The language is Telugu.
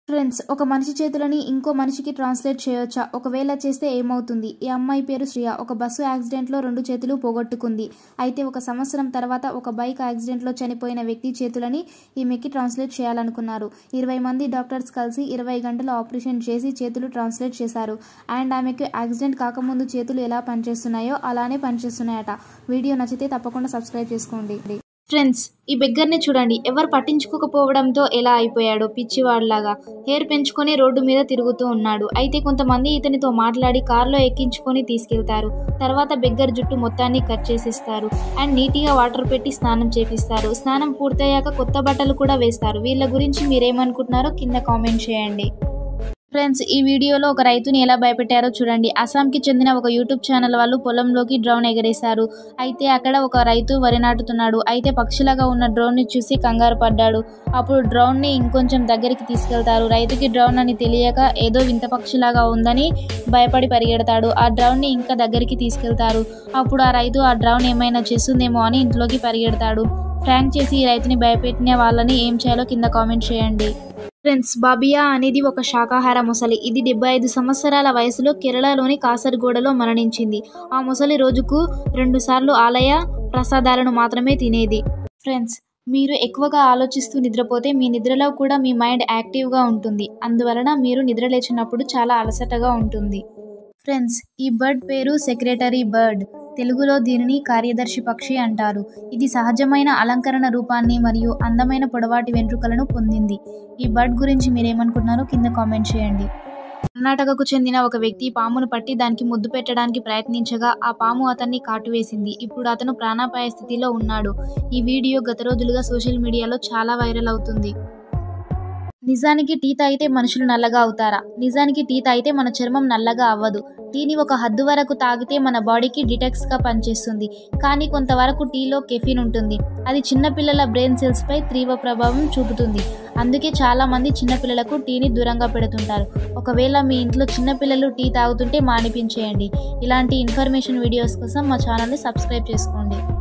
ఫ్రెండ్స్ ఒక మనిషి చేతులని ఇంకో మనిషికి ట్రాన్స్లేట్ చేయొచ్చా ఒకవేళ చేస్తే ఏమవుతుంది ఈ అమ్మాయి పేరు శ్రియ ఒక బస్సు యాక్సిడెంట్లో రెండు చేతులు పోగొట్టుకుంది అయితే ఒక సంవత్సరం తర్వాత ఒక బైక్ యాక్సిడెంట్లో చనిపోయిన వ్యక్తి చేతులని ఈమెకి ట్రాన్స్లేట్ చేయాలనుకున్నారు ఇరవై మంది డాక్టర్స్ కలిసి ఇరవై గంటల ఆపరేషన్ చేసి చేతులు ట్రాన్స్లేట్ చేశారు అండ్ ఆమెకు యాక్సిడెంట్ కాకముందు చేతులు ఎలా పనిచేస్తున్నాయో అలానే పనిచేస్తున్నాయట వీడియో నచ్చితే తప్పకుండా సబ్స్క్రైబ్ చేసుకోండి ఫ్రెండ్స్ ఈ బెగ్గర్ని చూడండి ఎవరు పట్టించుకోకపోవడంతో ఎలా అయిపోయాడో పిచ్చివాడిలాగా హెయిర్ పెంచుకొని రోడ్డు మీద తిరుగుతూ ఉన్నాడు అయితే కొంతమంది ఇతనితో మాట్లాడి కారులో ఎక్కించుకొని తీసుకెళ్తారు తర్వాత బెగ్గర్ జుట్టు మొత్తాన్ని కట్ చేసిస్తారు అండ్ నీట్గా వాటర్ పెట్టి స్నానం చేపిస్తారు స్నానం పూర్తయ్యాక కొత్త బట్టలు కూడా వేస్తారు వీళ్ళ గురించి మీరేమనుకుంటున్నారో కింద కామెంట్ చేయండి ఫ్రెండ్స్ ఈ వీడియోలో ఒక రైతుని ఎలా భయపెట్టారో చూడండి అస్సాంకి చెందిన ఒక యూట్యూబ్ ఛానల్ వాళ్ళు పొలంలోకి డ్రోన్ ఎగరేశారు అయితే అక్కడ ఒక రైతు వరి నాటుతున్నాడు అయితే పక్షిలాగా ఉన్న డ్రోన్ని చూసి కంగారు పడ్డాడు అప్పుడు డ్రోన్ని ఇంకొంచెం దగ్గరికి తీసుకెళ్తారు రైతుకి డ్రోన్ అని తెలియక ఏదో వింత పక్షిలాగా ఉందని భయపడి పరిగెడతాడు ఆ డ్రోన్ని ఇంకా దగ్గరికి తీసుకెళ్తారు అప్పుడు ఆ రైతు ఆ డ్రోన్ ఏమైనా చేస్తుందేమో అని ఇంట్లోకి పరిగెడతాడు ఫ్రాంక్ చేసి ఈ రైతుని భయపెట్టిన వాళ్ళని ఏం చేయాలో కింద కామెంట్ చేయండి ఫ్రెండ్స్ బాబియా అనేది ఒక శాకాహార మొసలి ఇది డెబ్బై ఐదు సంవత్సరాల వయసులో కేరళలోని కాసర్గోడలో మరణించింది ఆ మొసలి రోజుకు రెండుసార్లు ఆలయ ప్రసాదాలను మాత్రమే తినేది ఫ్రెండ్స్ మీరు ఎక్కువగా ఆలోచిస్తూ నిద్రపోతే మీ నిద్రలో కూడా మీ మైండ్ యాక్టివ్గా ఉంటుంది అందువలన మీరు నిద్ర లేచినప్పుడు చాలా అలసటగా ఉంటుంది ఫ్రెండ్స్ ఈ బర్డ్ పేరు సెక్రటరీ బర్డ్ తెలుగులో దీనిని కార్యదర్శి పక్షి అంటారు ఇది సహజమైన అలంకరణ రూపాన్ని మరియు అందమైన పొడవాటి వెంట్రుకలను పొందింది ఈ బర్డ్ గురించి మీరేమనుకుంటున్నారో కింద కామెంట్ చేయండి కర్ణాటకకు చెందిన ఒక వ్యక్తి పామును పట్టి దానికి ముద్దు పెట్టడానికి ప్రయత్నించగా ఆ పాము అతన్ని కాటువేసింది ఇప్పుడు అతను ప్రాణాపాయ స్థితిలో ఉన్నాడు ఈ వీడియో గత రోజులుగా సోషల్ మీడియాలో చాలా వైరల్ అవుతుంది నిజానికి టీ తాగితే మనుషులు నల్లగా అవుతారా నిజానికి టీ తాగితే మన చర్మం నల్లగా అవ్వదు టీని ఒక హద్దు వరకు తాగితే మన బాడీకి డిటాక్స్గా పనిచేస్తుంది కానీ కొంతవరకు టీలో కెఫిన్ ఉంటుంది అది చిన్నపిల్లల బ్రెయిన్ సెల్స్పై తీవ్ర ప్రభావం చూపుతుంది అందుకే చాలామంది చిన్నపిల్లలకు టీని దూరంగా పెడుతుంటారు ఒకవేళ మీ ఇంట్లో చిన్నపిల్లలు టీ తాగుతుంటే మానిపించేయండి ఇలాంటి ఇన్ఫర్మేషన్ వీడియోస్ కోసం మా ఛానల్ని సబ్స్క్రైబ్ చేసుకోండి